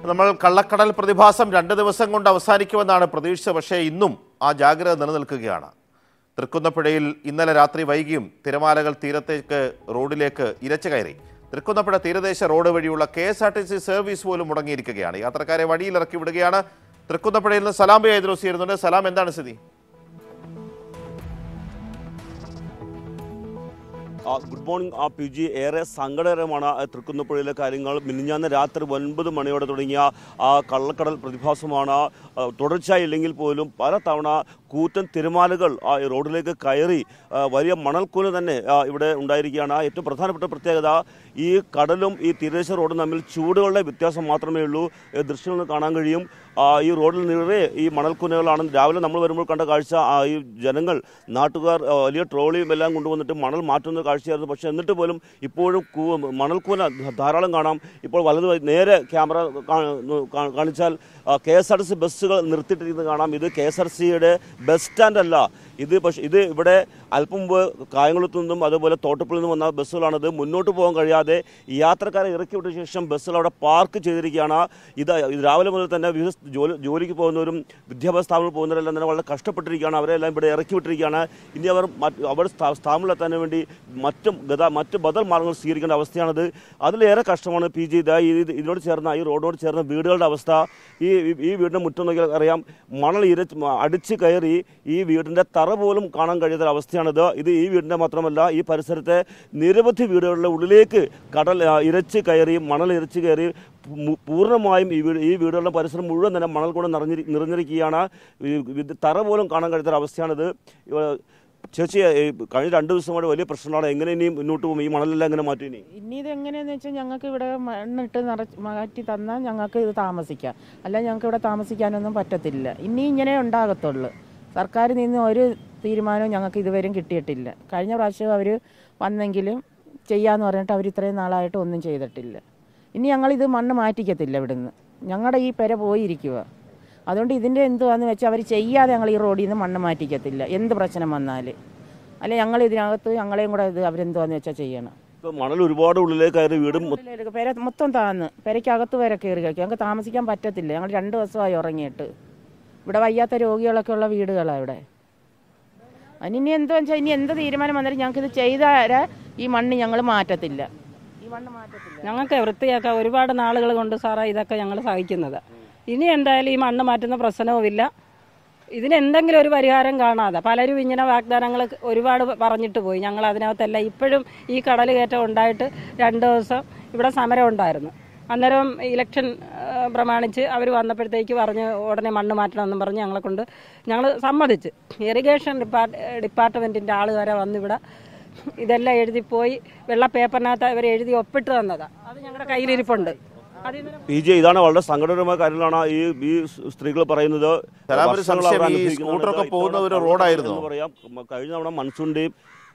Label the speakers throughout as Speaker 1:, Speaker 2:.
Speaker 1: നമ്മൾ കള്ളക്കടൽ പ്രതിഭാസം രണ്ട് ദിവസം കൊണ്ട് അവസാനിക്കുമെന്നാണ് പ്രതീക്ഷിച്ചത് പക്ഷേ ഇന്നും ആ ജാഗ്രത നിലനിൽക്കുകയാണ് തൃക്കുന്നപ്പുഴയിൽ ഇന്നലെ രാത്രി വൈകിയും തിരമാലകൾ തീരത്തേക്ക് റോഡിലേക്ക് ഇരച്ചു കയറി തൃക്കുന്നപ്പുഴ തീരദേശ റോഡ് വഴിയുള്ള K S R T C service പോലും മുടങ്ങിയിരിക്കുകയാണ് യാത്രക്കാരെ വഴിയിലിറക്കി വിടുകയാണ് തൃക്കുന്നപ്പുഴയിൽ നിന്ന് സലാം ബി ഹൈദ്രോസ് ചേരുന്നുണ്ട് സലാം എന്താണ് സ്ഥിതി
Speaker 2: ആ, ഗുഡ് മോർണിംഗ് ആ പി ജി ഏറെ സങ്കടകരമാണ് ആ തൃക്കുന്നപ്പുഴയിലെ കാര്യങ്ങൾ മിനിഞ്ഞാന്ന് രാത്രി ഒൻപത് മണിയോടെ തുടങ്ങിയ ആ കള്ളക്കടൽ പ്രതിഭാസമാണ് ആ, തുടർച്ചയായി ഇല്ലെങ്കിൽ പോലും പല തവണ കൂറ്റൻ തിരമാലകൾ ആ ഈ റോഡിലേക്ക് കയറി ആ, വലിയ മണൽക്കൂന തന്നെ ആ, ഇവിടെ ഉണ്ടായിരിക്കുകയാണ് ഏറ്റവും പ്രധാനപ്പെട്ട പ്രത്യേകത ഈ കടലും ഈ തീരദേശ റോഡും തമ്മിൽ ചൂടുകളുടെ വ്യത്യാസം മാത്രമേ ഉള്ളൂ ഏ, ദൃശ്യങ്ങളിൽ നിന്ന് കാണാൻ കഴിയും ആ, ഈ റോഡിൽ നിറയെ ഈ മണൽക്കുനകളാണ് രാവിലെ നമ്മൾ വരുമ്പോൾ കണ്ട കാഴ്ച ആ, ഈ ജനങ്ങൾ നാട്ടുകാർ ആ, വലിയ ട്രോളിയും എല്ലാം കൊണ്ടുവന്നിട്ട് മണൽ മാറ്റുന്ന കാഴ്ചയായിരുന്നു പക്ഷേ എന്നിട്ട് പോലും ഇപ്പോഴും കൂ- മണൽക്കൂന ധാരാളം കാണാം ഇപ്പോൾ വലതു വഴി നേരെ ക്യാമറ കാ- കാ- കാണിച്ചാൽ K S R T C ബസ്സുകൾ നിർത്തിയിട്ടിരിക്കുന്നത് കാണാം ഇത് കെ എസ് ആർ സിയുടെ ബസ് സ്റ്റാൻഡ് അല്ല ഇത് പക്ഷേ ഇത് ഇവിടെ അല്പം മുമ്പ് കായംകുളത്തു നിന്നും അതുപോലെ തോട്ടപ്പുള്ളിൽ നിന്നും വന്ന ബസ്സുകളാണിത് മുന്നോട്ട് പോകാൻ കഴിയാതെ ഈ യാത്രക്കാരെ ഇറക്കി വിട്ട ശേഷം ബസ്സുകൾ അവിടെ പാർക്ക് ചെയ്തിരിക്കുകയാണ് ഇത് ഇത് രാവിലെ മുതൽ തന്നെ വിവിധ ജോലി ജോലിക്ക് പോകുന്നവരും വിദ്യാഭ്യാസ സ്ഥാപനത്തിൽ പോകുന്നവരെല്ലാം തന്നെ വളരെ കഷ്ടപ്പെട്ടിരിക്കുകയാണ് അവരെല്ലാം ഇവിടെ ഇറക്കി വിട്ടിരിക്കുകയാണ് ഇനി അവർ മറ്റ് അവർ സ്ഥാ- സ്ഥാപനത്തിലെത്താൻ വേണ്ടി മറ്റും ഗതാ മറ്റ് ബദൽ മാർഗങ്ങൾ സ്വീകരിക്കേണ്ട അവസ്ഥയാണത് അതിലേറെ കഷ്ടമാണ് പി ജി ഇതാ ഇത് ഇതിനോട് ചേർന്ന ഈ റോഡിനോട് ചേർന്ന വീടുകളുടെ അവസ്ഥ ഈ ഈ- ഈ വീടിൻ്റെ മുറ്റം നോക്കിയാൽ അറിയാം മണൽ ഇര അടിച്ച് കയറി ഈ വീടിൻ്റെ തറ പോലും കാണാൻ കഴിയാത്ത അവസ്ഥയാണിത് ഇത് ഈ വീടിൻ്റെ മാത്രമല്ല ഈ പരിസരത്തെ നിരവധി വീടുകളുടെ ഉള്ളിലേക്ക് കടൽ ആ, ഇരച്ച് കയറി മണൽ ഇരച്ച് കയറി മു- പൂർണ്ണമായും ഈ വീട് ഈ വീടുകളുടെ പരിസരം മുഴുവൻ തന്നെ മണൽ കൊണ്ട് നിറഞ്ഞിരി നിറഞ്ഞിരിക്കുകയാണ് ഈ ഇത് തറ പോലും കാണാൻ കഴിയാത്ത അവസ്ഥയാണിത് ഇവ- ചേച്ചി ഈ കഴിഞ്ഞ രണ്ട് ദിവസം കൊണ്ട് വലിയ പ്രശ്നമാണ് എങ്ങനെ ഇനി മുന്നോട്ട് പോകും ഈ മണലെല്ലാം എങ്ങനെ മാറ്റും ഇനി
Speaker 3: ഇനി ഇത് എങ്ങനെയാന്ന് വെച്ചാൽ ഞങ്ങൾക്ക് ഇവിടെ മണ്ണിട്ട് നിറച്ച് മാറ്റി തന്നാൽ ഞങ്ങൾക്ക് ഇത് താമസിക്കാം അല്ല ഞങ്ങൾക്ക് ഇവിടെ താമസിക്കാനൊന്നും പറ്റത്തില്ല ഇനി ഇങ്ങനെ ഉണ്ടാകത്തുള്ളൂ സർക്കാരിൽ നിന്ന് ഒരു തീരുമാനവും ഞങ്ങൾക്ക് ഇതുവരെയും കിട്ടിയിട്ടില്ല കഴിഞ്ഞ പ്രാവശ്യം അവർ വന്നെങ്കിലും ചെയ്യാന്ന് പറഞ്ഞിട്ട് അവർ ഇത്രയും നാളായിട്ട് ഒന്നും ചെയ്തിട്ടില്ല ഇനി ഞങ്ങളിത് മണ്ണ് മാറ്റിക്കത്തില്ല ഇവിടുന്ന് ഞങ്ങളുടെ ഈ പെര പോയിരിക്കുക അതുകൊണ്ട് ഇതിൻ്റെ എന്തുവാന്ന് വെച്ചാൽ അവർ ചെയ്യാതെ ഞങ്ങൾ ഈ റോഡിൽ നിന്ന് മണ്ണ് മാറ്റിക്കത്തില്ല എന്ത് പ്രശ്നം വന്നാൽ അല്ലെ ഞങ്ങൾ ഇതിനകത്ത് ഞങ്ങളെയും കൂടെ ഇത് അവരെന്തുവാന്ന് വെച്ചാൽ ചെയ്യണം
Speaker 2: ഇപ്പൊ മണൽ ഒരുപാട് ഉള്ളിലേക്ക് കയറി വീടും മൊ-
Speaker 3: ഉള്ളിലേക്ക് പെര മൊത്തം താന്ന് പെരയ്ക്കകത്ത് വരെ കയറി കഴിക്കും ഞങ്ങൾക്ക് താമസിക്കാൻ പറ്റത്തില്ല ഞങ്ങൾ രണ്ട് ദിവസമായി ഉറങ്ങിയിട്ട് ഇവിടെ വയ്യാത്ത രോഗികളൊക്കെ ഉള്ള വീടുകളാണ് ഇവിടെ അതിനി എന്ത് വെച്ചാൽ ഇനി എന്ത് തീരുമാനം വന്നാലും ഞങ്ങൾക്ക് ഇത് ചെയ്താല് ഈ മണ്ണ് ഞങ്ങൾ മാറ്റത്തില്ല ഈ മണ്ണ് മാറ്റത്തില്ല
Speaker 4: ഞങ്ങൾക്ക് വൃത്തിയാക്കാൻ ഒരുപാട് നാളുകൾ കൊണ്ട് സാറേ ഇതൊക്കെ ഞങ്ങൾ സഹിക്കുന്നത് ഇനി എന്തായാലും ഈ മണ്ണ് മാറ്റുന്ന പ്രശ്നവുമില്ല ഇതിന് എന്തെങ്കിലും ഒരു പരിഹാരം കാണാതെ പലരും ഇങ്ങനെ വാഗ്ദാനങ്ങൾ ഒരുപാട് പറഞ്ഞിട്ട് പോയി ഞങ്ങൾ അതിനകത്തല്ല ഇപ്പോഴും ഈ കടൽ കയറ്റം ഉണ്ടായിട്ട് രണ്ട് ദിവസം ഇവിടെ സമരം ഉണ്ടായിരുന്നു അന്നേരം ഇലക്ഷൻ ആ, പ്രമാണിച്ച് അവർ വന്നപ്പോഴത്തേക്ക് പറഞ്ഞ് ഉടനെ മണ്ണ് മാറ്റണമെന്നും പറഞ്ഞ് ഞങ്ങളെ കൊണ്ട് ഞങ്ങൾ സമ്മതിച്ച് ഇറിഗേഷൻ ഡിപ്പാർട്ട് ഡിപ്പാർട്ട്മെൻറ്റിൻ്റെ ആൾ വരെ വന്നിവിടെ ഇതെല്ലാം എഴുതി പോയി വെള്ള പേപ്പറിനകത്ത് അവർ എഴുതി ഒപ്പിട്ട് തന്നതാണ് അത് ഞങ്ങളുടെ കയ്യിലിരിപ്പുണ്ട് അതിൽ നിന്ന്
Speaker 2: പി ജെ ഇതാണ് വളരെ സങ്കടകരമായ കാര്യങ്ങളാണ് ഈ ഈ സ്ത്രീകൾ പറയുന്നത്
Speaker 1: സലാം, ഒരു
Speaker 2: വർഷങ്ങൾ
Speaker 1: സംശയം,
Speaker 2: അവർ
Speaker 1: ഈ
Speaker 2: അനുഭവിക്കുന്നുണ്ട്.
Speaker 1: സ്കൂട്ടറൊക്കെ
Speaker 2: ഇത്തവണ
Speaker 1: പോകുന്ന ഒരു
Speaker 2: കള്ളക്കടൽ
Speaker 1: റോഡായിരുന്നോ?
Speaker 2: എന്ന് പറയാം കഴിഞ്ഞ തവണ മൺസൂണിന്റെയും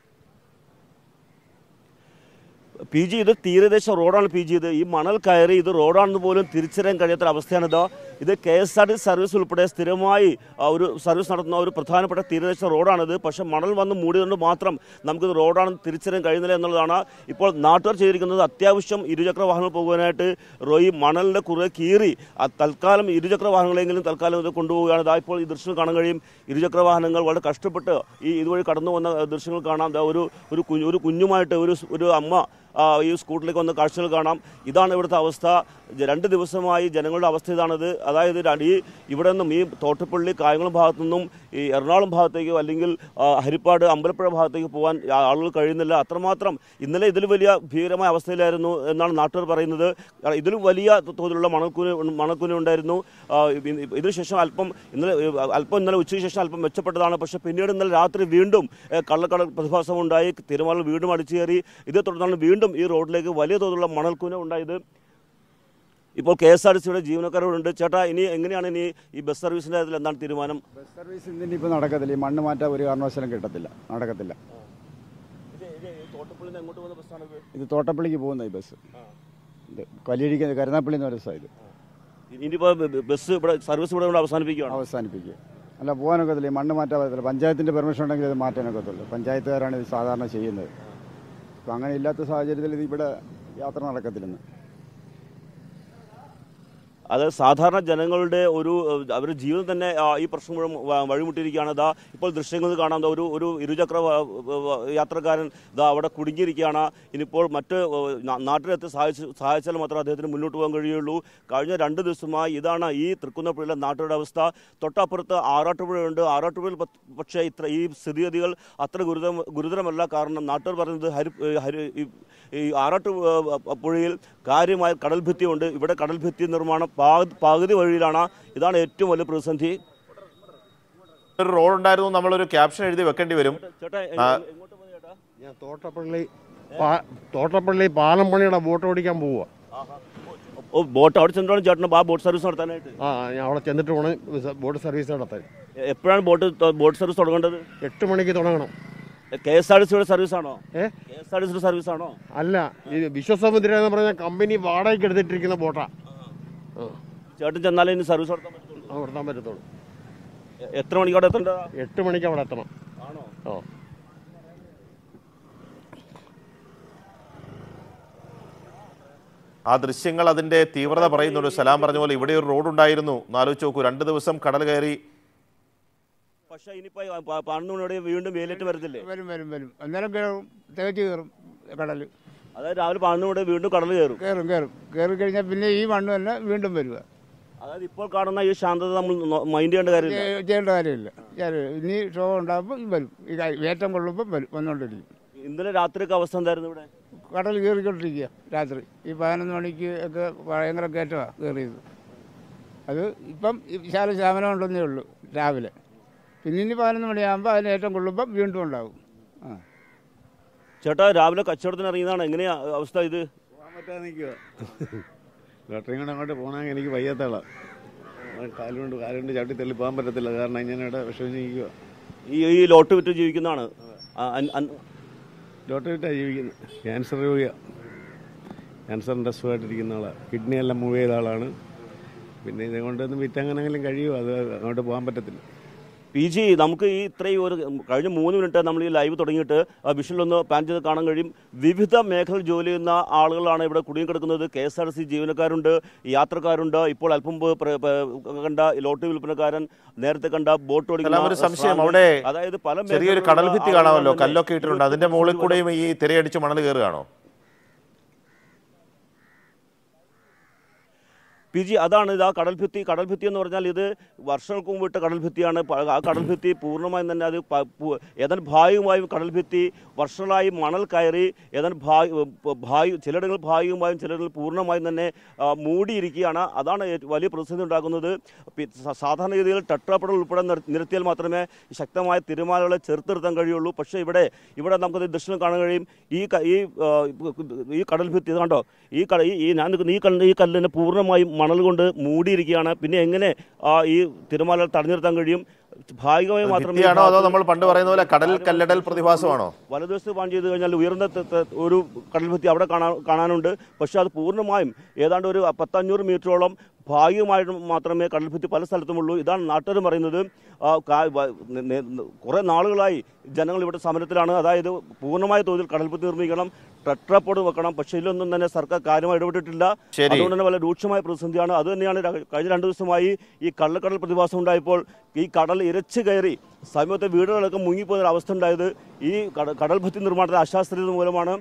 Speaker 2: പി ജി ഇത് തീരദേശ റോഡാണ് പി ജി ഇത് ഈ മണൽ കയറി ഇത് റോഡാണെന്ന് പോലും തിരിച്ചറിയാൻ കഴിയാത്ത അവസ്ഥയാണിത് ഇത് K S R T service ഉൾപ്പെടെ സ്ഥിരമായി ആ, ഒരു സർവീസ് നടത്തുന്ന ഒരു പ്രധാനപ്പെട്ട തീരദേശ റോഡാണിത് പക്ഷേ മണൽ വന്ന് മൂടിയതുകൊണ്ട് മാത്രം നമുക്കിത് റോഡാണെന്ന് തിരിച്ചറിയാൻ കഴിയുന്നില്ല എന്നുള്ളതാണ് ഇപ്പോൾ നാട്ടുകാർ ചെയ്തിരിക്കുന്നത് അത്യാവശ്യം ഇരുചക്ര വാഹനങ്ങൾ പോകുവാനായിട്ട് റോ- ഈ മണലിൻ്റെ കുറെ കീറി ആ തൽക്കാലം ഇരുചക്ര വാഹനങ്ങളെങ്കിലും തൽക്കാലം ഇത് കൊണ്ടുപോവുകയാണ് ഇതാ ഇപ്പോൾ ഈ ദൃശ്യം കാണാൻ കഴിയും ഇരുചക്ര വാഹനങ്ങൾ വളരെ കഷ്ടപ്പെട്ട് ഈ ഇതുവഴി കടന്നു വന്ന ദൃശ്യങ്ങൾ കാണാം ദാ ഒരു ഒരു കുഞ്ഞു ഒരു കുഞ്ഞുമായിട്ട് ഒരു സ്- ഒരു അമ്മ ആ, ഈ സ്കൂട്ടറിലേക്ക് വന്ന കാഴ്ചകൾ കാണാം ഇതാണ് ഇവിടുത്തെ അവസ്ഥ ജ- രണ്ട് ദിവസമായി ജനങ്ങളുടെ അവസ്ഥ ഇതാണിത് അതായത് ര- ഈ ഇവിടെ നിന്നും ഈ തോട്ടപ്പള്ളി കായംകുളം ഭാഗത്തു നിന്നും ഈ എറണാകുളം ഭാഗത്തേക്കോ അല്ലെങ്കിൽ ആ, ഹരിപ്പാട് അമ്പലപ്പുഴ ഭാഗത്തേക്ക് പോകാൻ ആ- ആളുകൾ കഴിയുന്നില്ല അത്രമാത്രം ഇന്നലെ ഇതിൽ വലിയ ഭീകരമായ അവസ്ഥയിലായിരുന്നു എന്നാണ് നാട്ടുകാർ പറയുന്നത് കാരണം ഇതിലും വലിയ തോതിലുള്ള മണൽക്കൂന മണൽക്കൂന ഉണ്ടായിരുന്നു ആ, ഇ- ഇതിനുശേഷം അല്പം ഇന്നലെ ഏ, അല്പം ഇന്നലെ ഉച്ചയ്ക്ക് ശേഷം അല്പം മെച്ചപ്പെട്ടതാണ് പക്ഷേ പിന്നീട് ഇന്നലെ രാത്രി വീണ്ടും ഏ, കള്ളക്കടൽ പ്രതിഭാസം ഉണ്ടായി തിരുമാല വീണ്ടും അടിച്ചു കയറി ഇതേ തുടർന്നാണ് വീണ്ടും ഈ റോഡിലേക്ക് വലിയ തോതിലുള്ള മണൽക്കൂന ഉണ്ടായത് ഇപ്പോൾ കെ എസ് ആർ ടി സിയുടെ ജീവനക്കാരോടുണ്ട് ചേട്ടാ ഇനി എങ്ങനെയാണ് ഇനി ഈ ബസ് സർവീസിന്റെ കാര്യത്തിൽ എന്താണ് തീരുമാനം
Speaker 5: ബസ് സർവീസ് ഇന്നിനി ഇപ്പോൾ നടക്കത്തില്ല ഈ മണ്ണ് മാറ്റാൻ ഒരു കാരണവശാലും കിട്ടത്തില്ല നടക്കത്തില്ല ഇത് തോട്ടപ്പള്ളിക്ക് പോകുന്ന ഈ ബസ് ഇത് കലിയടിക്കുന്ന കരുനാപ്പള്ളി എന്ന് പറയുന്ന സ്ഥലം ഇത്
Speaker 2: ഇനിയിപ്പോൾ ബസ് ഇവിടെ സർവീസ് ഇവിടെ കൊണ്ട് അവസാനിപ്പിക്കുകയാണ്
Speaker 5: അവസാനിപ്പിക്കുക അല്ല പോകാനൊക്കത്തില്ല ഈ മണ്ണ് മാറ്റാൻ പറ്റത്തില്ല പഞ്ചായത്തിൻ്റെ പെർമിഷൻ ഉണ്ടെങ്കിൽ ഇത് മാറ്റാനൊക്കത്തുള്ളൂ പഞ്ചായത്തുകാരാണ് ഇത് സാധാരണ ചെയ്യുന്നത് അപ്പം അങ്ങനെ ഇല്ലാത്ത സാഹചര്യത്തിൽ ഇത് ഇവിടെ യാത്ര നടക്കത്തില്ലെന്ന്
Speaker 2: അത് സാധാരണ ജനങ്ങളുടെ ഒരു ഏഹ്, അവരുടെ ജീവിതം തന്നെ ആ, ഈ പ്രശ്നം മുഴുവൻ വ- വഴിമുട്ടിയിരിക്കുകയാണ് ഇതാ ഇപ്പോൾ ദൃശ്യങ്ങൾ കാണാം ദാ ഒരു ഒരു ഇരുചക്ര വ- വ- യാത്രക്കാരൻ ഇതാ അവിടെ കുടുങ്ങിയിരിക്കുകയാണ് ഇനിയിപ്പോൾ മറ്റ് ഏഹ്, നാ- നാട്ടിലെത്തി സഹായിച്ച് സഹായിച്ചാൽ മാത്രമേ അദ്ദേഹത്തിന് മുന്നോട്ട് പോകാൻ കഴിയുള്ളൂ കഴിഞ്ഞ രണ്ട് ദിവസമായി ഇതാണ് ഈ തൃക്കുന്നപ്പുഴയിലെ നാട്ടുകാരുടെ അവസ്ഥ തൊട്ടപ്പുറത്ത് ആറാട്ടുപുഴയുണ്ട് ആറാട്ടുപുഴയിൽ പ- പക്ഷേ ഇത്ര ഈ സ്ഥിതിഗതികൾ അത്ര ഗുരുതരം ഗുരുതരമല്ല കാരണം നാട്ടുകാർ പറയുന്നത് ഹരി ഹരി ഈ- ഈ ആറാട്ടുപുഴയിൽ കാര്യമായ കടൽ ഭിത്തിയുണ്ട് ഇവിടെ കടൽ ഭിത്തി നിർമ്മാണം പാ- പകുതി വഴിയിലാണ് ഇതാണ് ഏറ്റവും വലിയ പ്രതിസന്ധി
Speaker 1: ഒരു റോഡ് ഉണ്ടായിരുന്നു നമ്മളൊരു ക്യാപ്ഷൻ എഴുതി വെക്കേണ്ടി വരും
Speaker 2: ചേട്ടാ
Speaker 1: ആ.
Speaker 2: എങ്ങോട്ട് പോകുന്നു ചേട്ടാ
Speaker 6: ഞാൻ തോട്ടപ്പള്ളി പാ- തോട്ടപ്പള്ളി പാലം പണിയുടെ ബോട്ട് ഓടിക്കാൻ പോവുക
Speaker 2: ഓ ബോട്ട് അവിടെ ചെന്നിട്ടാണ് ചേട്ടന് ആ ബോട്ട് സർവീസ് നടത്താനായിട്ട്
Speaker 6: ആ ഞാൻ അവിടെ ചെന്നിട്ട് വേണം വിസ- ബോട്ട് സർവീസ് നടത്താൻ
Speaker 2: എ- എപ്പോഴാണ് ബോട്ട് ത- ബോട്ട് സർവീസ് തുടങ്ങേണ്ടത്
Speaker 6: എട്ട് മണിക്ക് തുടങ്ങണം
Speaker 2: കെ എസ് ആർ ടി സിയുടെ സർവീസ് ആണോ
Speaker 6: ഏ
Speaker 2: കെ എസ് ആർ ടി സിയുടെ സർവീസ് ആണോ
Speaker 6: അല്ല ഇത് വിശ്വസമുദ്ര എന്ന് പറഞ്ഞ കമ്പനി വാടകയ്ക്ക് എടുത്തിട്ടിരിക്കുന്ന ബോട്ടാ ആ
Speaker 2: ചേട്ടൻ ചെന്നാലേ ഇനി സർവീസ് നടത്താൻ പറ്റുള്ളൂ
Speaker 6: ആ നിർത്താൻ പറ്റത്തുള്ളൂ
Speaker 2: എ- എത്ര മണിക്ക് അവിടെ എത്തേണ്ടതാ
Speaker 6: എട്ട് മണിക്ക് അവിടെ എത്തണം
Speaker 2: ആണോ
Speaker 6: ആ
Speaker 1: ആ ദൃശ്യങ്ങൾ അതിന്റെ തീവ്രത പറയുന്നുണ്ട് സലാം പറഞ്ഞ പോലെ ഇവിടെ ഒരു റോഡ് ഉണ്ടായിരുന്നു എന്നാലോചിച്ച് നോക്കൂ രണ്ട് ദിവസം കടൽ കയറി
Speaker 2: പക്ഷേ ഇനിയിപ്പോ പ- പതിനൊന്ന് മണിയോടെ വീണ്ടും വെയിലേറ്റ് വരത്തില്ലേ
Speaker 5: വരും വരും വരും അന്നേരം കയറും തികച്ച് കയറും കടൽ
Speaker 2: അതായത് രാവിലെ പതിനൊന്ന് മണിയോടെ വീണ്ടും കടൽ കയറും
Speaker 5: കയറും കയറും കയറി കഴിഞ്ഞാൽ പിന്നെ ഈ മണ്ണ് തന്നെ വീണ്ടും വരിക
Speaker 2: അതായത് ഇപ്പോൾ കാണുന്ന ഈ ശാന്തത നമ്മൾ നോ- മൈൻഡ് ചെയ്യേണ്ട കാര്യമില്ല
Speaker 5: ചെയ്യ- ചെയ്യേണ്ട കാര്യമില്ല ചെയ്യാൻ- ഇനി ക്ഷോഭം ഉണ്ടാകുമ്പോൾ വരും ഈ കാ- ഏറ്റം കൊള്ളുമ്പോൾ വരും വന്നുകൊണ്ടിരിക്കും
Speaker 2: ഇന്നലെ രാത്രിയൊക്കെ അവസ്ഥ എന്തായിരുന്നു ഇവിടെ
Speaker 5: കടൽ കയറിക്കൊണ്ടിരിക്കുക രാത്രി ഈ പതിനൊന്ന് മണിക്ക് ഒക്കെ ഭയങ്കര കയറ്റമാണ് കയറിയത് അത് ഇപ്പം ഈ ശാല ശമനം ഉണ്ടെന്നേ ഉള്ളൂ രാവിലെ പിന്നെ ഇനി പതിനൊന്ന് മണിയാകുമ്പോൾ അതിന് ഏറ്റവും കൊള്ളുമ്പം വീണ്ടും ഉണ്ടാകും ആ
Speaker 2: ചേട്ടാ രാവിലെ കച്ചവടത്തിന് ഇറങ്ങിയതാണ് എങ്ങനെയാ അവസ്ഥ ഇത്
Speaker 7: പോകാൻ പറ്റാതെ നിൽക്കുക ലോട്ടറിയും കൊണ്ട് അങ്ങോട്ട് പോകണമെങ്കിൽ എനിക്ക് വയ്യാത്തളാ കാലുകൊണ്ട് കാലുകൊണ്ട് ചവിട്ടി തള്ളി പോകാൻ പറ്റത്തില്ല കാരണം ഞാൻ ഇവിടെ വിഷമിച്ച് നിൽക്കുക
Speaker 2: ഈ ഈ ലോട്ട് വിറ്റ് ജീവിക്കുന്നതാണ് ആ, അൻ- അൻ-
Speaker 7: ലോട്ടറി ഇട്ടാണ് ജീവിക്കുന്നത് ക്യാൻസർ രോഗിയാണ് ക്യാൻസറിൻ്റെ അസുഖമായിട്ടിരിക്കുന്ന ആളാണ് കിഡ്നി എല്ലാം മൂവ് ചെയ്ത ആളാണ് പിന്നെ ഇതുകൊണ്ടൊന്നും വിറ്റങ്ങനെങ്കിലും കഴിയുമോ അത് അങ്ങോട്ട് പോകാൻ പറ്റത്തില്ല
Speaker 2: പി ജി നമുക്ക് ഈ ഇത്രയും ഒരു കഴിഞ്ഞ മൂന്ന് മിനിറ്റ് നമ്മൾ ഈ ലൈവ് തുടങ്ങിയിട്ട് ആ വിഷനിലൊന്ന് പാൻ ചെയ്ത് കാണാൻ കഴിയും വിവിധ മേഖലയിൽ ജോലി ചെയ്യുന്ന ആളുകളാണ് ഇവിടെ കുടുങ്ങിക്കിടക്കുന്നത് കെ എസ് ആർ സി ജീവനക്കാരുണ്ട് യാത്രക്കാരുണ്ട് ഇപ്പോൾ അല്പം മുമ്പ് പ്ര- പ്ര- കണ്ട ലോട്ടറി വിൽപ്പനക്കാരൻ നേരത്തെ കണ്ട ബോട്ട്
Speaker 1: സലാം, ഒരു സംശയം
Speaker 2: സ്വാമി,
Speaker 1: അവിടെ
Speaker 2: അതായത് പല
Speaker 1: ചെറിയൊരു
Speaker 2: മേഖലകളിലുള്ള
Speaker 1: കടൽ ഭിത്തി
Speaker 2: ആളുകൾ
Speaker 1: കാണാമല്ലോ
Speaker 2: തന്നെ
Speaker 1: കല്ലൊക്കെ ഇട്ടിട്ടുണ്ട് അതിന്റെ മുകളിൽ കൂടെയും ഈ തിരയടിച്ച് മണൽ കയറുകയാണോ
Speaker 2: പി ജി അതാണ് ഇത് ആ കടൽ ഭിത്തി കടൽ ഭിത്തി എന്ന് പറഞ്ഞാൽ ഇത് വർഷങ്ങൾക്ക് മുമ്പ് ഇട്ട കടൽ ഭിത്തിയാണ് പ- ആ കടൽ ഭിത്തി പൂർണ്ണമായും തന്നെ അത് പ- പു- ഏതാണ്ട് ഭാഗികമായും കടൽ ഭിത്തി വർഷങ്ങളായി മണൽ കയറി ഏതാണ്ട് ഭാഗ ഭാഗി ചിലയിടങ്ങളിൽ ഭാഗികമായും ചിലയിടങ്ങളിൽ പൂർണ്ണമായും തന്നെ ആ, മൂടിയിരിക്കുകയാണ് അതാണ് ഏറ്റ- വലിയ പ്രതിസന്ധി ഉണ്ടാക്കുന്നത് പി- സ- സാധാരണഗതിയിൽ ടെട്രാപ്പടൽ ഉൾപ്പെടെ നിർ- നിരത്തിയാൽ മാത്രമേ ഈ ശക്തമായ തിരമാലകളെ ചെറുത്ത് നിർത്താൻ കഴിയുള്ളൂ പക്ഷേ ഇവിടെ ഇവിടെ നമുക്ക് ദൃശ്യം കാണാൻ കഴിയും ഈ ക- ഈ ആ, ഈ കടൽ ഭിത്തി ഇത് കണ്ടോ ഈ കട ഈ ഈ ഞാൻ നിൽക്കുന്ന ഈ കല്ല് ഈ കല്ലിനെ പൂർണ്ണമായും മണൽ കൊണ്ട് മൂടിയിരിക്കുകയാണ് പിന്നെ എങ്ങനെ ആ ഈ തിരമാലകൾ തടഞ്ഞു നിർത്താൻ കഴിയും ഭാഗികമായി മാത്രമേ ഈ
Speaker 1: ഭിത്തിയാണോ അതോ
Speaker 2: ഭാഗത്ത്
Speaker 1: നമ്മൾ പണ്ട് പറയുന്ന പോലെ കടൽ കല്ലടൽ പ്രതിഭാസമാണോ
Speaker 2: വലതുവശത്ത് പാൻ ചെയ്ത് കഴിഞ്ഞാൽ ഉയർന്ന ത- ത- ഒരു കടൽ ഭിത്തി അവിടെ കാണാൻ കാണാനുണ്ട് പക്ഷെ അത് പൂർണ്ണമായും ഏതാണ്ട് ഒരു പത്തഞ്ഞൂറ് മീറ്ററോളം ഭാഗികമായിട്ട് മാത്രമേ കടൽ ഭിത്തി പല സ്ഥലത്തുമുള്ളൂ ഇതാണ് നാട്ടുകാർ പറയുന്നത് ആ, കാ- വ- നെ- നെ- കുറേ നാളുകളായി ജനങ്ങൾ ഇവിടെ സമരത്തിലാണ് അതായത് പൂർണ്ണമായ തോതിൽ കടൽ ഭിത്തി നിർമ്മിക്കണം ടെട്രാപ്പോഡ് വെക്കണം പക്ഷേ ഇതിലൊന്നും തന്നെ സർക്കാർ കാര്യമായി ഇടപെട്ടിട്ടില്ല
Speaker 1: ശരി.
Speaker 2: അതുകൊണ്ട് തന്നെ വളരെ രൂക്ഷമായ പ്രതിസന്ധിയാണ് അത് തന്നെയാണ് ര- കഴിഞ്ഞ രണ്ട് ദിവസമായി ഈ കള്ളക്കടൽ പ്രതിഭാസം ഉണ്ടായപ്പോൾ ഈ കടൽ ഇരച്ചു കയറി സമീപത്തെ വീടുകളൊക്കെ മുങ്ങിപ്പോകുന്ന ഒരു അവസ്ഥ ഉണ്ടായത് ഈ കട- കടൽ ഭിത്തി നിർമ്മാണത്തിലെ അശാസ്ത്രീയത മൂലമാണ്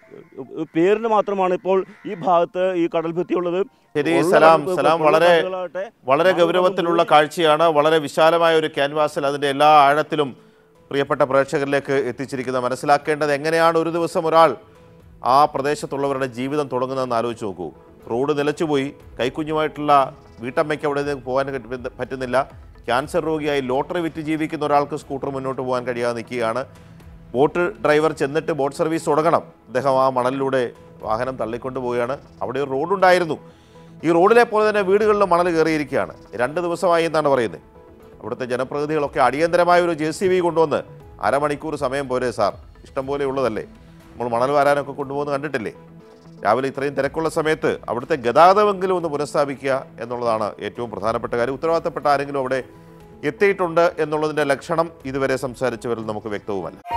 Speaker 2: പേരിന് മാത്രമാണ് ഇപ്പോൾ ഈ ഭാഗത്ത് ഈ കടൽ ഭിത്തി ഉള്ളത്
Speaker 1: ശരി
Speaker 2: ഉള്ള
Speaker 1: സലാം
Speaker 2: കടൽ-
Speaker 1: സലാം
Speaker 2: ഉള്ള
Speaker 1: വളരെ
Speaker 2: കടലുകളാകട്ടെ
Speaker 1: വളരെ
Speaker 2: നാളെ
Speaker 1: ഗൗരവത്തിലുള്ള
Speaker 2: നമുക്ക്
Speaker 1: കാഴ്ചയാണ് വളരെ വിശാലമായ ഒരു ക്യാൻവാസിൽ അതിന്റെ എല്ലാ ആഴത്തിലും പ്രിയപ്പെട്ട പ്രേക്ഷകരിലേക്ക് എത്തിച്ചിരിക്കുന്നത് മനസ്സിലാക്കേണ്ടത് എങ്ങനെയാണ് ഒരു ദിവസം ഒരാൾ ആ പ്രദേശത്തുള്ളവരുടെ ജീവിതം തുടങ്ങുന്നതെന്ന് ആലോചിച്ച് നോക്കൂ റോഡ് നിലച്ചുപോയി കൈക്കുഞ്ഞുമായിട്ടുള്ള വീട്ടമ്മയ്ക്ക് അവിടെ നിന്ന് പോകാൻ പറ്റ- പറ്റുന്നില്ല ക്യാൻസർ രോഗിയായി ലോട്ടറി വിറ്റ് ജീവിക്കുന്ന ഒരാൾക്ക് സ്കൂട്ടർ മുന്നോട്ട് പോകാൻ കഴിയാതെ നിൽക്കുകയാണ് ബോട്ട് ഡ്രൈവർ ചെന്നിട്ട് ബോട്ട് സർവീസ് തുടങ്ങണം അദ്ദേഹം ആ മണലിലൂടെ വാഹനം തള്ളിക്കൊണ്ട് പോവുകയാണ് അവിടെ ഒരു റോഡുണ്ടായിരുന്നു ഈ റോഡിലെ പോലെ തന്നെ വീടുകളിലും മണൽ കയറിയിരിക്കുകയാണ് രണ്ട് ദിവസമായി എന്നാണ് പറയുന്നത് അവിടുത്തെ ജനപ്രതിനിധികളൊക്കെ അടിയന്തരമായ ഒരു ജെ സി ബി കൊണ്ടുവന്ന് അരമണിക്കൂർ സമയം പോരെ സാർ ഇഷ്ടം പോലെ ഉള്ളതല്ലേ നമ്മൾ മണൽ വാരാനൊക്കെ കൊണ്ടുപോകുന്നത് കണ്ടിട്ടില്ലേ രാവിലെ ഇത്രയും തിരക്കുള്ള സമയത്ത് അവിടുത്തെ ഗതാഗതമെങ്കിലും ഒന്ന് പുനഃസ്ഥാപിക്കുക എന്നുള്ളതാണ് ഏറ്റവും പ്രധാനപ്പെട്ട കാര്യം ഉത്തരവാദിത്തപ്പെട്ട ആരെങ്കിലും അവിടെ എത്തിയിട്ടുണ്ട് എന്നുള്ളതിൻ്റെ ലക്ഷണം ഇതുവരെ സംസാരിച്ചവരിൽ നമുക്ക് വ്യക്തവുമല്ല